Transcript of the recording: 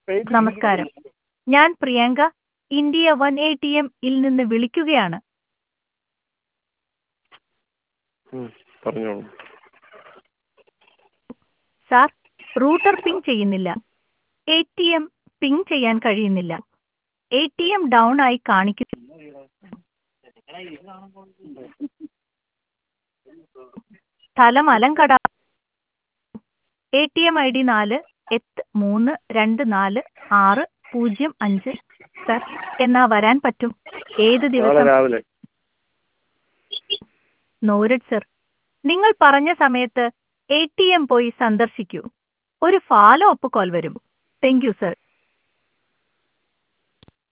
നമസ്കാരം ഞാൻ Priyanka India one A T M ഇൽ നിന്ന് വിളിക്കുകയാണ് ഉം, പറഞ്ഞോളൂ സാർ റൂട്ടർ പിങ് ചെയ്യുന്നില്ല എ ടി എം പിങ് ചെയ്യാൻ കഴിയുന്നില്ല എ ടി എം ഡൗൺ ആയി കാണിക്കുന്നു സ്ഥലം Alangada A T M I D നാല് എട്ട് മൂന്ന് രണ്ട് നാല് ആറ് പൂജ്യം അഞ്ച് സർ എന്നാ വരാൻ പറ്റും ഏത് നാളെ ദിവസം രാവിലെ നോരഡ് സർ നിങ്ങൾ പറഞ്ഞ സമയത്ത് എ ടി എം പോയി സന്ദർശിക്കൂ ഒരു ഫാലോ അപ്പ് കോൾ വരും താങ്ക് യു സർ